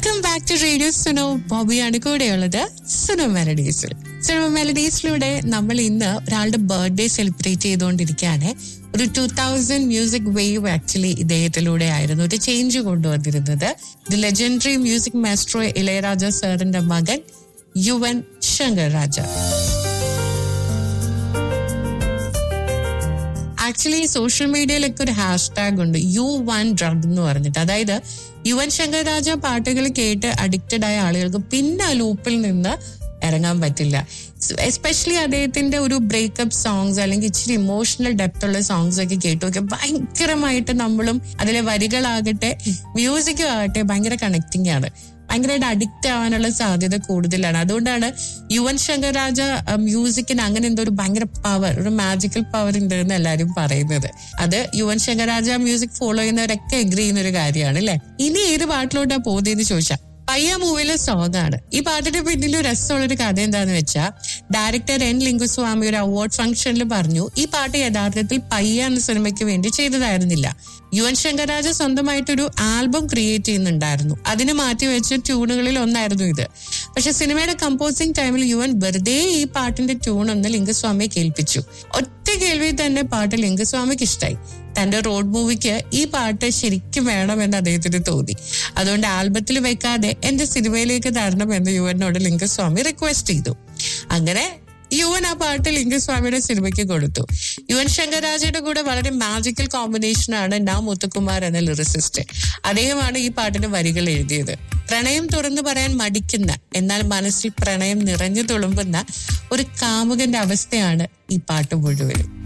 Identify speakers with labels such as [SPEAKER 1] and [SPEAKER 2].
[SPEAKER 1] welcome back to radio Suno ബോബിയാണ് കൂടെയുള്ളത് സുനോ മെലഡീസിൽ സുനോ മെലഡീസിലൂടെ നമ്മൾ ഇന്ന് ഒരാളുടെ ബർത്ത്ഡേ സെലിബ്രേറ്റ് ചെയ്തുകൊണ്ടിരിക്കുകയാണ് ഒരു two thousand music wave actually ഇദ്ദേഹത്തിലൂടെ ആയിരുന്നു ഒരു ചേഞ്ച് കൊണ്ടുവന്നിരുന്നത് the legendary music maestro Ilaiyaraaja സാറിന്റെ മകൻ യുവൻ ശങ്കർ രാജ ആക്ച്വലി സോഷ്യൽ മീഡിയയിലൊക്കെ ഒരു ഹാഷ്ടാഗ് ഉണ്ട് യു വൺ ഡ്രഗ് എന്ന് പറഞ്ഞിട്ട് അതായത് യുവൻ ശങ്കർ രാജ പാട്ടുകൾ കേട്ട് അഡിക്റ്റഡ് ആയ ആളുകൾക്ക് പിന്നെ ആ ലൂപ്പിൽ നിന്ന് ഇറങ്ങാൻ പറ്റില്ല എസ്പെഷ്യലി അദ്ദേഹത്തിന്റെ ഒരു ബ്രേക്കപ്പ് സോങ്സ് അല്ലെങ്കിൽ ഇച്ചിരി ഇമോഷണൽ ഡെപ്ത് ഉള്ള സോങ്സ് ഒക്കെ കേട്ടു നോക്കിയാൽ ഭയങ്കരമായിട്ട് നമ്മളും അതിലെ വരികളാകട്ടെ മ്യൂസിക്കും ആകട്ടെ ഭയങ്കര കണക്റ്റിംഗ് ആണ് ഭയങ്കരമായിട്ട് അഡിക്റ്റ് ആവാനുള്ള സാധ്യത കൂടുതലാണ് അതുകൊണ്ടാണ് യുവൻ ശങ്കർ രാജ മ്യൂസിക്കിന് അങ്ങനെ എന്തോ ഒരു ഭയങ്കര പവർ ഒരു മാജിക്കൽ പവർ ഉണ്ട് എന്ന് എല്ലാവരും പറയുന്നത് അത് യുവൻ ശങ്കർ രാജ മ്യൂസിക് ഫോളോ ചെയ്യുന്നവരൊക്കെ എഗ്രി ചെയ്യുന്ന ഒരു കാര്യമാണ് അല്ലെ ഇനി ഏത് പാട്ടിലോട്ടാ പോകുന്നതെന്ന് ചോദിച്ചാൽ പയ്യ മൂവിയിലെ സോങ് ആണ് ഈ പാട്ടിന്റെ പിന്നിൽ ഒരു രസമുള്ള ഒരു കഥ എന്താന്ന് വെച്ചാൽ ഡയറക്ടർ എൻ ലിംഗുസ്വാമി ഒരു അവാർഡ് ഫംഗ്ഷനിൽ പറഞ്ഞു ഈ പാട്ട് യഥാർത്ഥത്തിൽ പയ്യ എന്ന സിനിമയ്ക്ക് വേണ്ടി ചെയ്തതായിരുന്നില്ല യുവൻ ശങ്കർ രാജ സ്വന്തമായിട്ടൊരു ആൽബം ക്രിയേറ്റ് ചെയ്യുന്നുണ്ടായിരുന്നു അതിന് മാറ്റി വെച്ച ട്യൂണുകളിൽ ഒന്നായിരുന്നു ഇത് പക്ഷെ സിനിമയുടെ കമ്പോസിംഗ് ടൈമിൽ യുവൻ വെറുതെ ഈ പാട്ടിന്റെ ട്യൂൺ ഒന്ന് ലിംഗസ്വാമിയെ കേൾപ്പിച്ചു ഒറ്റ കേൾവി തന്നെ പാട്ട് ലിംഗസ്വാമിക്ക് ഇഷ്ടായി തന്റെ റോഡ് മൂവിക്ക് ഈ പാട്ട് ശരിക്കും വേണമെന്ന് അദ്ദേഹത്തിന് തോന്നി അതുകൊണ്ട് ആൽബത്തിൽ വെക്കാതെ എന്റെ സിനിമയിലേക്ക് തരണമെന്ന് യുവനോട് ലിംഗസ്വാമി റിക്വസ്റ്റ് ചെയ്തു അങ്ങനെ യുവൻ ആ പാട്ട് ലിംഗസ്വാമിയുടെ സിനിമയ്ക്ക് കൊടുത്തു യുവൻ ശങ്കർ രാജയുടെ കൂടെ വളരെ മാജിക്കൽ കോമ്പിനേഷനാണ് നാ മുത്തുകുമാർ എന്ന ലിറിസിസ്റ്റ് അദ്ദേഹമാണ് ഈ പാട്ടിന് വരികൾ എഴുതിയത് പ്രണയം തുറന്നു പറയാൻ മടിക്കുന്ന എന്നാൽ മനസ്സിൽ പ്രണയം നിറഞ്ഞു തുളുമ്പുന്ന ഒരു കാമുകന്റെ അവസ്ഥയാണ് ഈ പാട്ട് മുഴുവനും